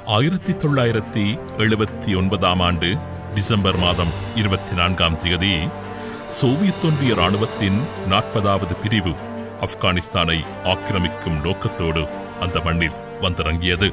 ஆயிரத்தி தொள்ளாயிரத்தி எழுபத்தி ஒன்பதாம் ஆண்டு டிசம்பர் மாதம் இருபத்தி நான்காம் தேதி சோவியத் ஒன்றிய ராணுவத்தின் நாற்பதாவது பிரிவு ஆப்கானிஸ்தானை ஆக்கிரமிக்கும் நோக்கத்தோடு அந்த மண்ணில் வந்திறங்கியது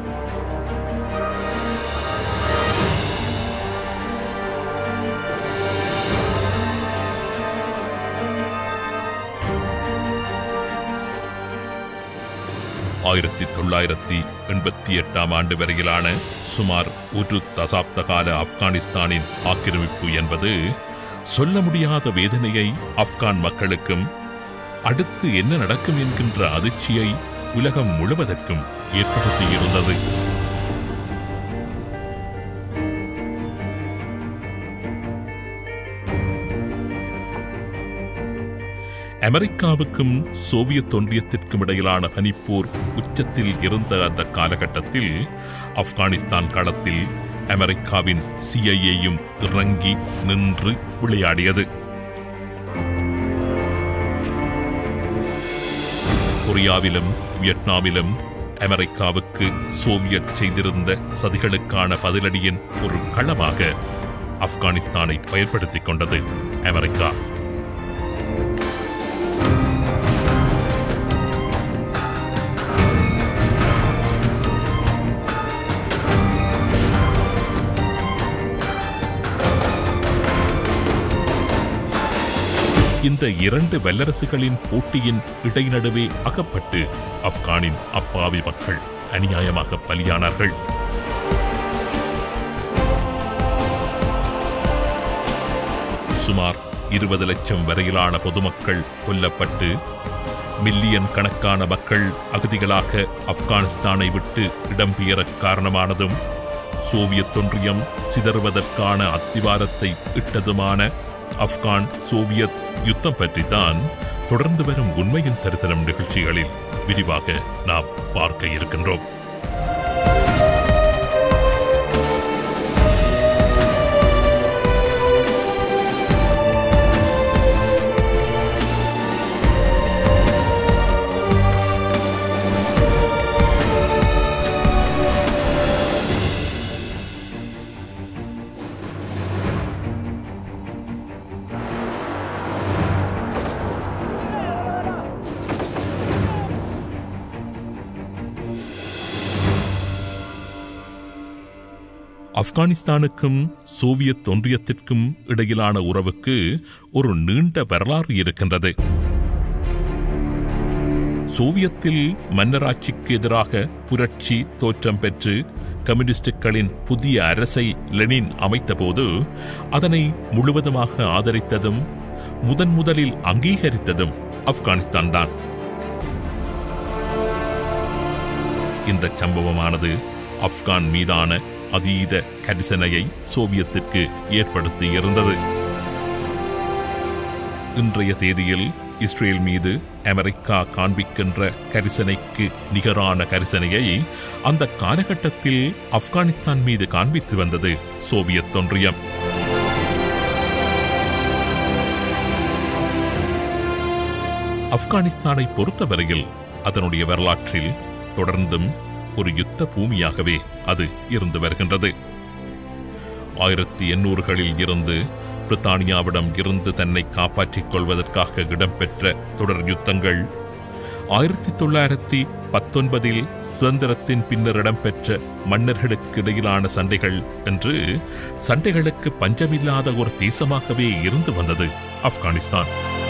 ஆயிரத்தி தொள்ளாயிரத்தி எண்பத்தி எட்டாம் ஆண்டு வரையிலான சுமார் ஒரு தசாப்த கால ஆப்கானிஸ்தானின் ஆக்கிரமிப்பு என்பது சொல்ல முடியாத வேதனையை ஆப்கான் மக்களுக்கும் அடுத்து என்ன நடக்கும் என்கின்ற அதிர்ச்சியை உலகம் முழுவதற்கும் ஏற்படுத்தியிருந்தது அமெரிக்காவுக்கும் சோவியத் ஒன்றியத்திற்கும் இடையிலான பனிப்போர் உச்சத்தில் இருந்த அந்த காலகட்டத்தில் ஆப்கானிஸ்தான் களத்தில் அமெரிக்காவின் சிஐஏயும் இறங்கி நின்று விளையாடியது கொரியாவிலும் வியட்நாமிலும் அமெரிக்காவுக்கு சோவியத் செய்திருந்த சதிகளுக்கான பதிலடியின் ஒரு களமாக ஆப்கானிஸ்தானை பயன்படுத்திக் கொண்டது அமெரிக்கா இந்த இரண்டு வல்லரசுகளின் போட்டியின் இடைநடுவே அகப்பட்டு ஆப்கானின் அப்பாவி மக்கள் அநியாயமாக பலியானார்கள் சுமார் இருபது லட்சம் வரையிலான பொதுமக்கள் கொல்லப்பட்டு மில்லியன் கணக்கான மக்கள் அகதிகளாக ஆப்கானிஸ்தானை விட்டு இடம்பெயர காரணமானதும் சோவியத் ஒன்றியம் சிதறுவதற்கான அத்திவாரத்தை இட்டதுமான ஆப்கான் சோவியத் யுத்தம் பற்றித்தான் தொடர்ந்து வரும் உண்மையின் தரிசனம் நிகழ்ச்சிகளில் விரிவாக நாம் பார்க்க இருக்கின்றோம் ஆப்கானிஸ்தானுக்கும் சோவியத் ஒன்றியத்திற்கும் இடையிலான உறவுக்கு ஒரு நீண்ட வரலாறு இருக்கின்றது சோவியத்தில் மன்னராட்சிக்கு எதிராக புரட்சி தோற்றம் பெற்று கம்யூனிஸ்டுகளின் புதிய அரசை லெனின் அமைத்தபோது அதனை முழுவதுமாக ஆதரித்ததும் முதன் முதலில் அங்கீகரித்ததும் ஆப்கானிஸ்தான் தான் இந்த சம்பவமானது ஆப்கான் மீதான அதீத கரிசனையை சோவியத்திற்கு ஏற்படுத்தி இருந்தது இன்றைய தேதியில் இஸ்ரேல் மீது அமெரிக்கா காண்பிக்கின்ற கரிசனைக்கு நிகரான கரிசனையை அந்த காலகட்டத்தில் ஆப்கானிஸ்தான் மீது காண்பித்து வந்தது சோவியத் ஒன்றியம் ஆப்கானிஸ்தானை பொறுத்தவரையில் அதனுடைய வரலாற்றில் தொடர்ந்தும் ஒரு யுத்த பூமியாகவே அது இருந்து வருகின்றது ஆயிரத்தி எண்ணூறுகளில் இருந்து பிரித்தானியாவிடம் இருந்து தன்னை காப்பாற்றிக் கொள்வதற்காக இடம்பெற்ற தொடர் யுத்தங்கள் ஆயிரத்தி தொள்ளாயிரத்தி பத்தொன்பதில் சுதந்திரத்தின் பின்னர் இடம்பெற்ற மன்னர்களுக்கு இடையிலான சண்டைகள் என்று சண்டைகளுக்கு பஞ்சமில்லாத ஒரு தேசமாகவே இருந்து வந்தது ஆப்கானிஸ்தான்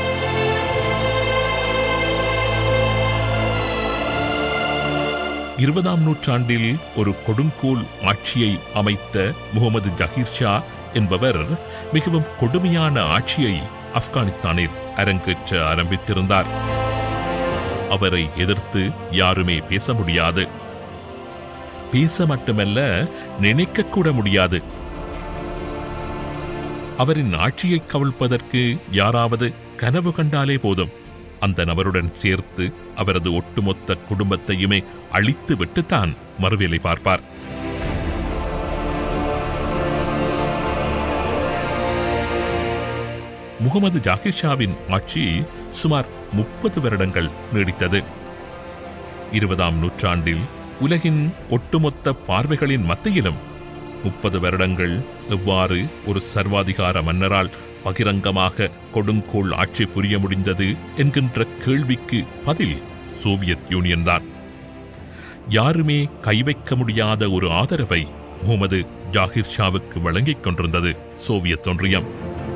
இருபதாம் நூற்றாண்டில் ஒரு கொடுங்கோல் ஆட்சியை அமைத்த முகமது ஜஹீர் ஷா என்பவர் மிகவும் கொடுமையான ஆட்சியை ஆப்கானிஸ்தானில் அரங்கேற்ற ஆரம்பித்திருந்தார் அவரை எதிர்த்து யாருமே பேச முடியாது பேச மட்டுமல்ல நினைக்க கூட முடியாது அவரின் ஆட்சியை கவிழ்ப்பதற்கு யாராவது கனவு கண்டாலே போதும் அந்த நபருடன் சேர்த்து அவரது ஒட்டுமொத்த குடும்பத்தையுமே அழித்து விட்டுத்தான் மறுவேலை பார்ப்பார் முகமது ஜாகிர் ஷாவின் ஆட்சி சுமார் முப்பது வருடங்கள் நீடித்தது இருபதாம் நூற்றாண்டில் உலகின் ஒட்டுமொத்த பார்வைகளின் மத்தியிலும் முப்பது வருடங்கள் எவ்வாறு ஒரு சர்வாதிகார மன்னரால் பகிரங்கமாக கொடுங்கோல் ஆட்சி புரிய முடிந்தது என்கின்ற கேள்விக்கு பதில் சோவியத் யூனியன் தான் யாருமே கை வைக்க முடியாத ஒரு ஆதரவை முகமது ஜாகிர் ஷாவுக்கு வழங்கிக் கொண்டிருந்தது சோவியத் ஒன்றியம்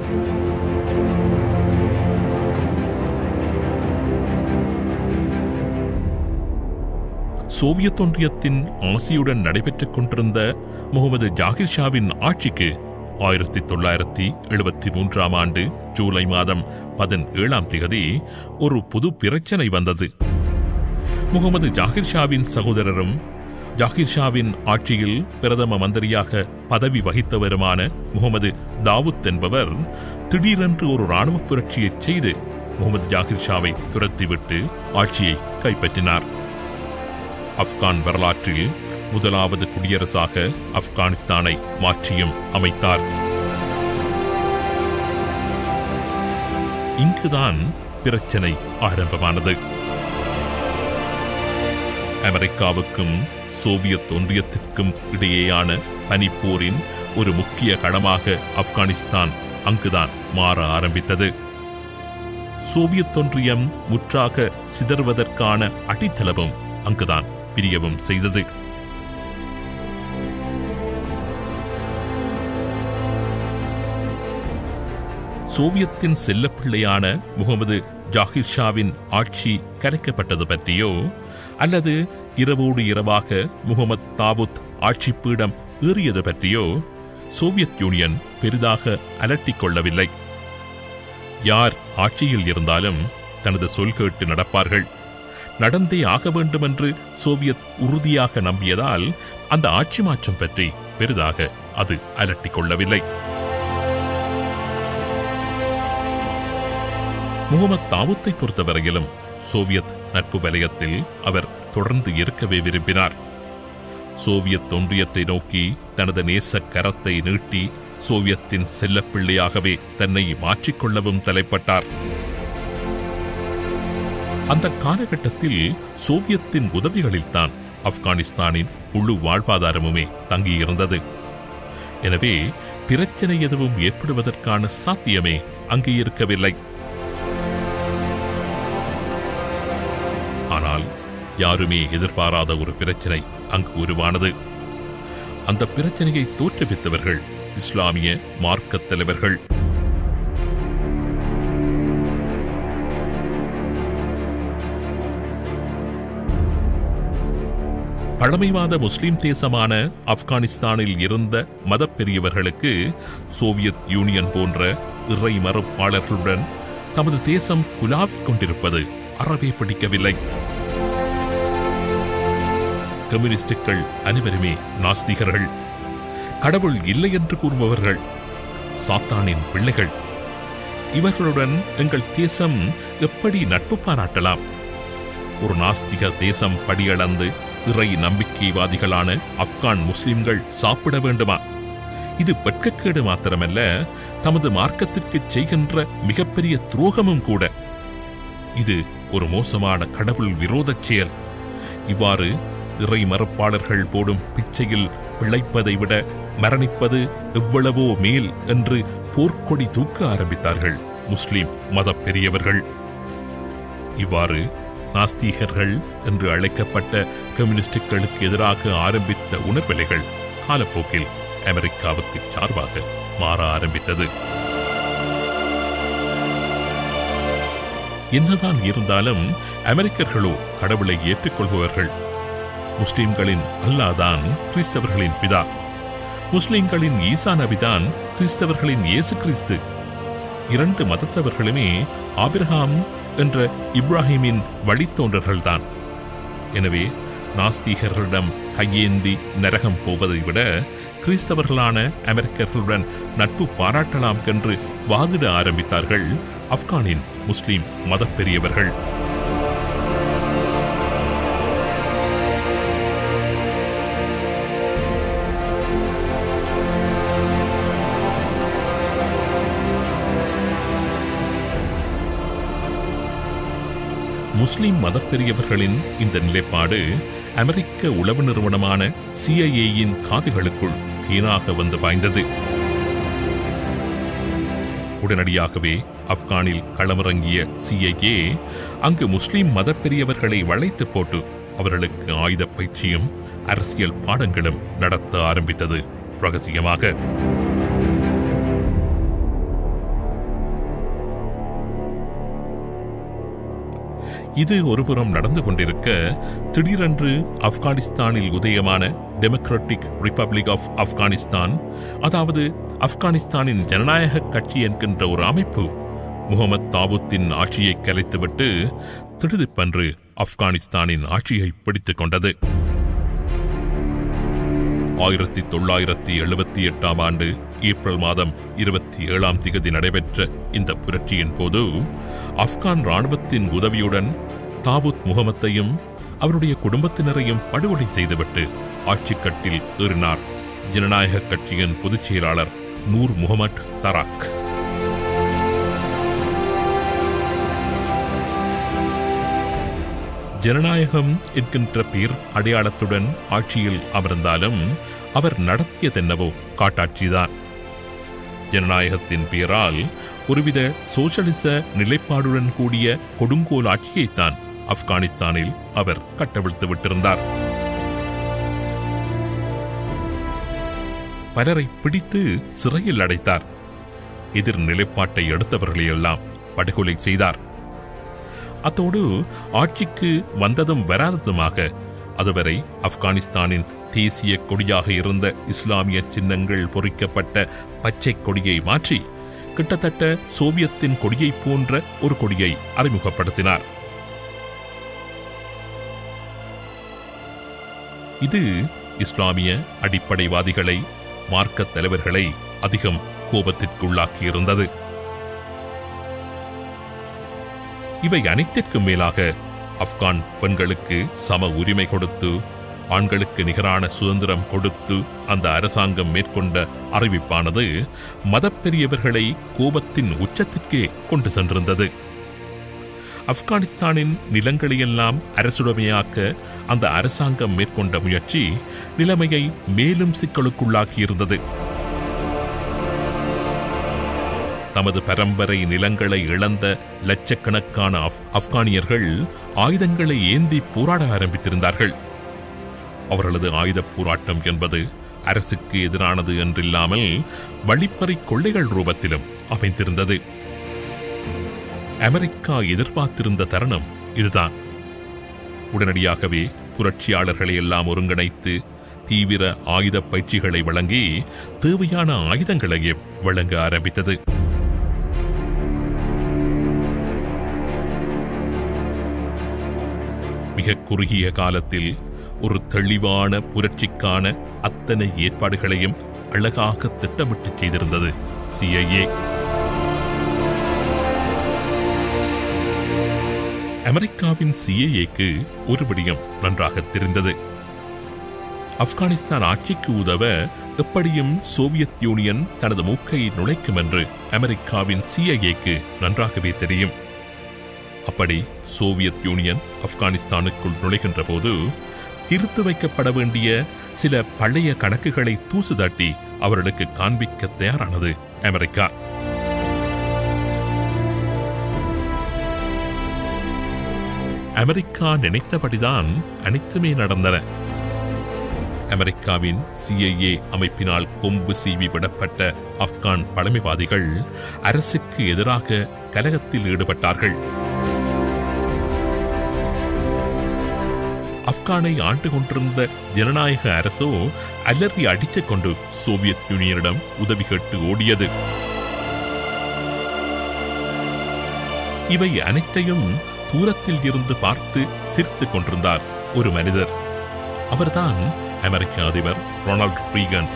சோவியத் ஒன்றியத்தின் ஆசியுடன் நடைபெற்றுக் கொண்டிருந்த முகமது ஜாகிர் ஷாவின் ஆட்சிக்கு ஆயிரத்தி தொள்ளாயிரத்தி எழுபத்தி மூன்றாம் ஆண்டு ஜூலை மாதம் பதினேழாம் திகதி ஒரு புது பிரச்சனை வந்தது முகமது ஜாகிர் ஷாவின் சகோதரரும் ஜாகிர் ஷாவின் ஆட்சியில் பிரதம மந்திரியாக பதவி வகித்தவருமான முகமது தாவூத் என்பவர் திடீரென்று ஒரு ராணுவ புரட்சியைச் செய்து முகமது ஜாகிர் ஷாவை துரத்திவிட்டு ஆட்சியை கைப்பற்றினார் ஆப்கான் வரலாற்றில் முதலாவது குடியரசாக ஆப்கானிஸ்தானை மாற்றியும் அமைத்தார் இங்குதான் பிரச்சனை ஆரம்பமானது அமெரிக்காவுக்கும் சோவியத் ஒன்றியத்திற்கும் இடையேயான பனிப்போரின் ஒரு முக்கிய களமாக ஆப்கானிஸ்தான் அங்குதான் மாற ஆரம்பித்தது சோவியத் ஒன்றியம் முற்றாக சிதறுவதற்கான அடித்தளமும் அங்குதான் பிரியவும் செய்தது சோவியத்தின் செல்லப்பிள்ளையான முகமது ஜாகிர் ஷாவின் ஆட்சி கரைக்கப்பட்டது பற்றியோ அல்லது இரவோடு இரவாக முகமது தாவூத் ஆட்சி பீடம் ஏறியது பற்றியோ சோவியத் யூனியன் பெரிதாக அலட்டிக் கொள்ளவில்லை யார் ஆட்சியில் இருந்தாலும் தனது சொல் கேட்டு நடப்பார்கள் நடந்தே ஆக வேண்டும் என்று சோவியத் உறுதியாக நம்பியதால் அந்த ஆட்சி மாற்றம் பற்றி பெரிதாக அது அலட்டிக் கொள்ளவில்லை முகமது தாவூத்தை பொறுத்தவரையிலும் சோவியத் நட்பு வலயத்தில் அவர் தொடர்ந்து இருக்கவே விரும்பினார் சோவியத் ஒன்றியத்தை நோக்கி தனது நேச கரத்தை நீட்டி சோவியத்தின் செல்லப்பிள்ளையாகவே தன்னை மாற்றிக்கொள்ளவும் தலைப்பட்டார் அந்த காலகட்டத்தில் சோவியத்தின் உதவிகளில்தான் ஆப்கானிஸ்தானின் முழு வாழ்வாதாரமுமே தங்கியிருந்தது எனவே பிரச்சனை எதுவும் ஏற்படுவதற்கான சாத்தியமே அங்கே இருக்கவில்லை ஆனால் யாருமே எதிர்பாராத ஒரு பிரச்சனை அங்கு உருவானது அந்த பிரச்சனையை தோற்றுவித்தவர்கள் இஸ்லாமிய மார்க்கத் தலைவர்கள் பழமைவாத முஸ்லிம் தேசமான ஆப்கானிஸ்தானில் இருந்த மதப் பெரியவர்களுக்கு சோவியத் யூனியன் போன்ற இறை மறுப்பாளர்களுடன் தமது தேசம் குலாவிக் கொண்டிருப்பது அறவே பிடிக்கவில்லை கம்யூனிஸ்டுகள் அனைவருமே நாஸ்திகர்கள் கடவுள் இல்லை என்று கூறுபவர்கள் சாத்தானின் பிள்ளைகள் இவர்களுடன் எங்கள் தேசம் எப்படி நட்பு பாராட்டலாம் ஒரு நாஸ்திக தேசம் படியளந்து இறை நம்பிக்கைவாதிகளான ஆப்கான் முஸ்லிம்கள் சாப்பிட வேண்டுமா இது வெட்கக்கேடு மாத்திரமல்ல தமது மார்க்கத்திற்கு செய்கின்ற மிகப்பெரிய துரோகமும் கூட இது ஒரு மோசமான கடவுள் விரோதச் செயல் இவ்வாறு இறை மறுப்பாளர்கள் போடும் பிச்சையில் பிழைப்பதை விட மரணிப்பது எவ்வளவோ மேல் என்று போர்க்கொடி தூக்க ஆரம்பித்தார்கள் முஸ்லிம் மதப் பெரியவர்கள் இவ்வாறு நாஸ்தீகர்கள் என்று அழைக்கப்பட்ட கம்யூனிஸ்டுகளுக்கு எதிராக ஆரம்பித்த உணர்வலைகள் காலப்போக்கில் அமெரிக்காவுக்கு சார்பாக மாற ஆரம்பித்தது என்னதான் இருந்தாலும் அமெரிக்கர்களோ கடவுளை ஏற்றுக்கொள்பவர்கள் முஸ்லிம்களின் அல்லாதான் கிறிஸ்தவர்களின் பிதா முஸ்லிம்களின் ஈசா நபிதான் கிறிஸ்தவர்களின் இயேசு கிறிஸ்து இரண்டு மதத்தவர்களுமே ஆபிரகாம் என்ற இப்ராஹிமின் வழித்தோன்றர்கள்தான் எனவே நாஸ்தீகர்களிடம் கையேந்தி நரகம் போவதை விட கிறிஸ்தவர்களான அமெரிக்கர்களுடன் நட்பு பாராட்டலாம் என்று வாதிட ஆரம்பித்தார்கள் ஆப்கானின் முஸ்லிம் மதப்பெரியவர்கள் முஸ்லிம் மதப்பெரியவர்களின் இந்த நிலைப்பாடு அமெரிக்க உளவு நிறுவனமான சிஐஏயின் காதுகளுக்குள் தேனாக வந்து பாய்ந்தது உடனடியாகவே ஆப்கானில் களமிறங்கிய சிஐஏ அங்கு முஸ்லிம் மத பெரியவர்களை வளைத்து போட்டு அவர்களுக்கு ஆயுத பயிற்சியும் அரசியல் பாடங்களும் நடத்த ஆரம்பித்தது ரகசியமாக இது ஒருபுறம் நடந்து கொண்டிருக்க திடீரென்று ஆப்கானிஸ்தானில் உதயமான டெமோக்ராட்டிக் ரிப்பப்ளிக் ஆஃப் ஆப்கானிஸ்தான் அதாவது ஆப்கானிஸ்தானின் ஜனநாயக கட்சி என்கின்ற ஒரு அமைப்பு முகமது தாவூத்தின் ஆட்சியை கலைத்துவிட்டு திடுதிப்பன்று ஆப்கானிஸ்தானின் ஆட்சியை பிடித்துக் கொண்டது ஆயிரத்தி தொள்ளாயிரத்தி எழுபத்தி எட்டாம் ஆண்டு ஏப்ரல் மாதம் இருபத்தி ஏழாம் திகதி நடைபெற்ற இந்த புரட்சியின் போது ஆப்கான் ராணுவத்தின் உதவியுடன் தாவூத் முகமத்தையும் அவருடைய குடும்பத்தினரையும் படுகொலை செய்துவிட்டு ஆட்சிக்கட்டில் ஏறினார் ஜனநாயக கட்சியின் பொதுச் செயலாளர் நூர் முகமட் தராக் ஜனநாயகம் என்கின்ற பேர் அடையாளத்துடன் ஆட்சியில் அமர்ந்தாலும் அவர் நடத்தியதென்னவோ காட்டாட்சிதான் ஜனநாயகத்தின் பெயரால் ஒருவித சோசலிச நிலைப்பாடுடன் கூடிய கொடுங்கோல் ஆட்சியைத்தான் ஆப்கானிஸ்தானில் அவர் கட்டவிழ்த்து விட்டிருந்தார் பலரை பிடித்து சிறையில் அடைத்தார் எதிர் நிலைப்பாட்டை எடுத்தவர்களையெல்லாம் படுகொலை செய்தார் அத்தோடு ஆட்சிக்கு வந்ததும் வராததுமாக அதுவரை ஆப்கானிஸ்தானின் தேசிய கொடியாக இருந்த இஸ்லாமிய சின்னங்கள் பொறிக்கப்பட்ட பச்சை கொடியை மாற்றி கிட்டத்தட்ட சோவியத்தின் கொடியை போன்ற ஒரு கொடியை அறிமுகப்படுத்தினார் இது இஸ்லாமிய அடிப்படைவாதிகளை மார்க்கத் தலைவர்களை அதிகம் கோபத்திற்குள்ளாக்கியிருந்தது இவை அனைத்திற்கும் மேலாக ஆப்கான் பெண்களுக்கு சம உரிமை கொடுத்து ஆண்களுக்கு நிகரான சுதந்திரம் கொடுத்து அந்த அரசாங்கம் மேற்கொண்ட அறிவிப்பானது மதப்பெரியவர்களை கோபத்தின் உச்சத்திற்கே கொண்டு சென்றிருந்தது ஆப்கானிஸ்தானின் நிலங்களையெல்லாம் அரசுடைமையாக்க அந்த அரசாங்கம் மேற்கொண்ட முயற்சி நிலைமையை மேலும் சிக்கலுக்குள்ளாக்கியிருந்தது தமது பரம்பரை நிலங்களை இழந்த லட்சக்கணக்கான ஆப்- ஆப்கானியர்கள் ஆயுதங்களை ஏந்தி போராட ஆரம்பித்திருந்தார்கள் அவர்களது ஆயுத போராட்டம் என்பது அரசுக்கு எதிரானது என்றில்லாமல் வழிப்பறி கொள்ளைகள் ரூபத்திலும் அமைந்திருந்தது அமெரிக்கா எதிர்பார்த்திருந்த தருணம் இதுதான் உடனடியாகவே புரட்சியாளர்களை எல்லாம் ஒருங்கிணைத்து தீவிர ஆயுத பயிற்சிகளை வழங்கி தேவையான ஆயுதங்களையும் வழங்க ஆரம்பித்தது மிக குறுகிய காலத்தில் ஒரு தெளிவான புரட்சிக்கான அத்தனை ஏற்பாடுகளையும் அழகாக திட்டமிட்டு செய்திருந்தது சிஐஏ அமெரிக்காவின் சிஏஏக்கு ஒரு விடயம் நன்றாக தெரிந்தது ஆப்கானிஸ்தான் ஆட்சிக்கு உதவ எப்படியும் சோவியத் யூனியன் தனது மூக்கை நுழைக்கும் என்று அமெரிக்காவின் சிஐஏக்கு நன்றாகவே தெரியும் அப்படி சோவியத் யூனியன் ஆப்கானிஸ்தானுக்குள் நுழைகின்ற போது தீர்த்து வைக்கப்பட வேண்டிய சில பழைய கணக்குகளை தூசு தட்டி அவர்களுக்கு காண்பிக்க தயாரானது அமெரிக்கா அமெரிக்கா நினைத்தபடிதான் அனைத்துமே நடந்தன அமெரிக்காவின் சிஐஏ அமைப்பினால் கொம்பு சீவி விடப்பட்ட ஆப்கான் பழமைவாதிகள் அரசுக்கு எதிராக கலகத்தில் ஈடுபட்டார்கள் ஆப்கானை ஆண்டு கொண்டிருந்த ஜனநாயக அரசோ அலறி அடித்துக் கொண்டு சோவியத் யூனியனிடம் உதவி கேட்டு ஓடியது இவை அனைத்தையும் தூரத்தில் இருந்து பார்த்து சிரித்துக் கொண்டிருந்தார் ஒரு மனிதர் அவர்தான் அமெரிக்க அதிபர் ரொனால்ட் ரீகன்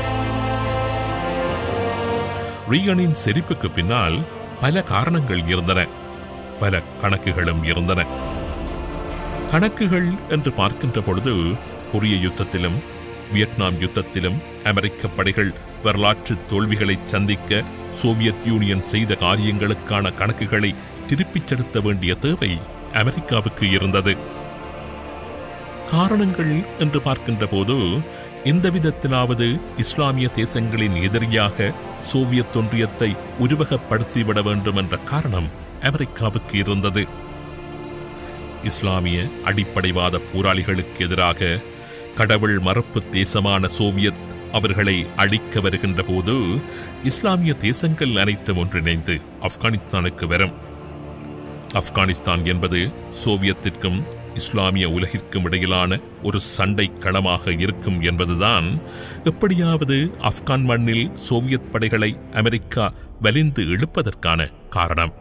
ரீகனின் சிரிப்புக்கு பின்னால் பல காரணங்கள் இருந்தன பல கணக்குகளும் இருந்தன கணக்குகள் என்று பார்க்கின்ற பொழுது கொரிய யுத்தத்திலும் வியட்நாம் யுத்தத்திலும் அமெரிக்க படைகள் வரலாற்று தோல்விகளை சந்திக்க சோவியத் யூனியன் செய்த காரியங்களுக்கான கணக்குகளை திருப்பிச் செலுத்த வேண்டிய தேவை அமெரிக்காவுக்கு இருந்தது காரணங்கள் என்று பார்க்கின்ற போது எந்த விதத்திலாவது இஸ்லாமிய தேசங்களின் எதிரியாக சோவியத் ஒன்றியத்தை உருவகப்படுத்திவிட வேண்டும் என்ற காரணம் அமெரிக்காவுக்கு இருந்தது இஸ்லாமிய அடிப்படைவாத போராளிகளுக்கு எதிராக கடவுள் மறுப்பு தேசமான சோவியத் அவர்களை அழிக்க வருகின்ற போது இஸ்லாமிய தேசங்கள் அனைத்தும் ஒன்றிணைந்து ஆப்கானிஸ்தானுக்கு வரும் ஆப்கானிஸ்தான் என்பது சோவியத்திற்கும் இஸ்லாமிய உலகிற்கும் இடையிலான ஒரு சண்டை களமாக இருக்கும் என்பதுதான் எப்படியாவது ஆப்கான் மண்ணில் சோவியத் படைகளை அமெரிக்கா வலிந்து இழுப்பதற்கான காரணம்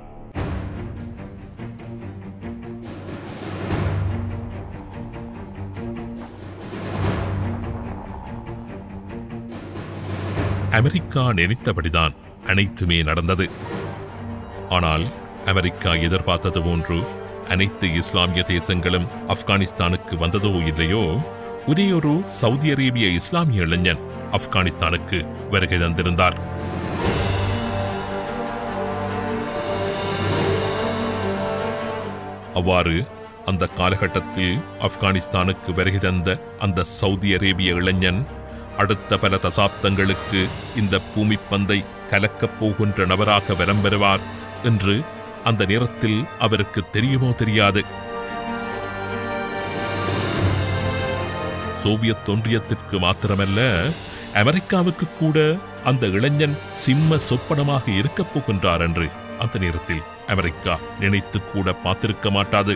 அமெரிக்கா நினைத்தபடிதான் அனைத்துமே நடந்தது ஆனால் அமெரிக்கா எதிர்பார்த்தது போன்று அனைத்து இஸ்லாமிய தேசங்களும் ஆப்கானிஸ்தானுக்கு வந்ததோ இல்லையோ ஒரே ஒரு சவுதி அரேபிய இஸ்லாமிய இளைஞன் ஆப்கானிஸ்தானுக்கு வருகை தந்திருந்தார் அவ்வாறு அந்த காலகட்டத்தில் ஆப்கானிஸ்தானுக்கு வருகை தந்த அந்த சவுதி அரேபிய இளைஞன் அடுத்த பல தசாப்தங்களுக்கு இந்த பூமிப்பந்தை கலக்கப் போகின்ற நபராக வலம் பெறுவார் என்று அந்த நேரத்தில் அவருக்கு தெரியுமோ தெரியாது சோவியத் ஒன்றியத்திற்கு மாத்திரமல்ல அமெரிக்காவுக்கு கூட அந்த இளைஞன் சிம்ம சொப்பனமாக இருக்கப் போகின்றார் என்று அந்த நேரத்தில் அமெரிக்கா நினைத்து கூட பார்த்திருக்க மாட்டாது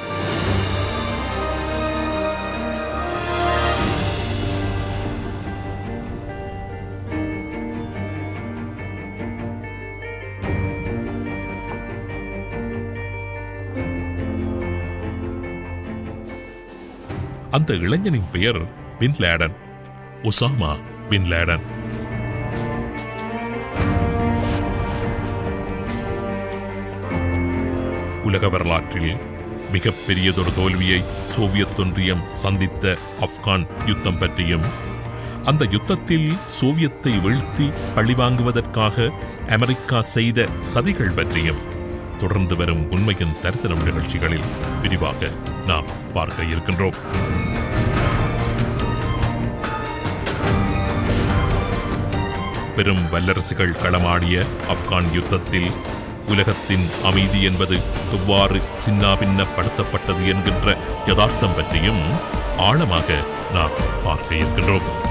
அந்த இளைஞனின் பெயர் bin Laden Osama bin Laden உலக வரலாற்றில் மிகப்பெரியதொரு தோல்வியை சோவியத் ஒன்றியம் சந்தித்த ஆப்கான் யுத்தம் பற்றியும் அந்த யுத்தத்தில் சோவியத்தை வீழ்த்தி பழிவாங்குவதற்காக அமெரிக்கா செய்த சதிகள் பற்றியும் தொடர்ந்து வரும் உண்மையின் தரிசனம் நிகழ்ச்சிகளில் விரிவாக நாம் பார்க்க இருக்கின்றோம் பெரும் வல்லரசுகள் களமாடிய ஆப்கான் யுத்தத்தில் உலகத்தின் அமைதி என்பது எவ்வாறு சின்னாபின்னப்படுத்தப்பட்டது என்கின்ற யதார்த்தம் பற்றியும் ஆழமாக நாம் பார்க்க இருக்கின்றோம்